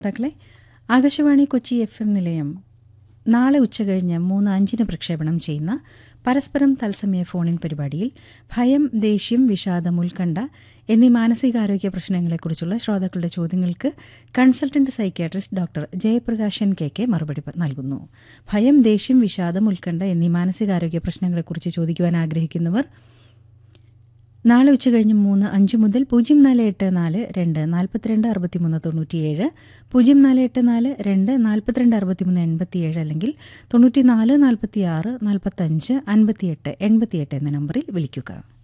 ശ്രോതാക്കളെ Akashvani Kochi F M നിലയം നാളെ ഉച്ചകഴിഞ്ഞ് മൂന്ന് അഞ്ചിന് പ്രക്ഷേപണം ചെയ്യുന്ന പരസ്പരം തത്സമയ ഫോണിൻ പരിപാടിയിൽ ഭയം ദേഷ്യം വിഷാദം ഉത്കണ്ഠ എന്നീ മാനസികാരോഗ്യ പ്രശ്നങ്ങളെക്കുറിച്ചുള്ള ശ്രോതാക്കളുടെ ചോദ്യങ്ങൾക്ക് consultant psychiatrist doctor Jayaprakashan K K മറുപടി പ- നൽകുന്നു ഭയം ദേഷ്യം വിഷാദം ഉത്കണ്ഠ എന്നീ മാനസികാരോഗ്യ പ്രശ്നങ്ങളെക്കുറിച്ച് ചോദിക്കുവാൻ ആഗ്രഹിക്കുന്നവർ നാളെ ഉച്ചകഴിഞ്ഞ് മൂന്ന് അഞ്ച് മുതൽ പൂജ്യം നാല് എട്ട് നാല് രണ്ട് നാൽപ്പത്തിരണ്ട് അറുപത്തിമൂന്ന് തൊണ്ണൂറ്റിയേഴ് പൂജ്യം നാല് എട്ട് നാല് രണ്ട് നാൽപ്പത്തിരണ്ട് അറുപത്തിമൂന്ന് എൺപത്തിയേഴ് അല്ലെങ്കിൽ തൊണ്ണൂറ്റി നാല് നാൽപ്പത്തി ആറ് നാൽപ്പത്തഞ്ച് അൻപത്തിയെട്ട് എൺപത്തിയെട്ട് എന്ന നമ്പറിൽ വിളിക്കുക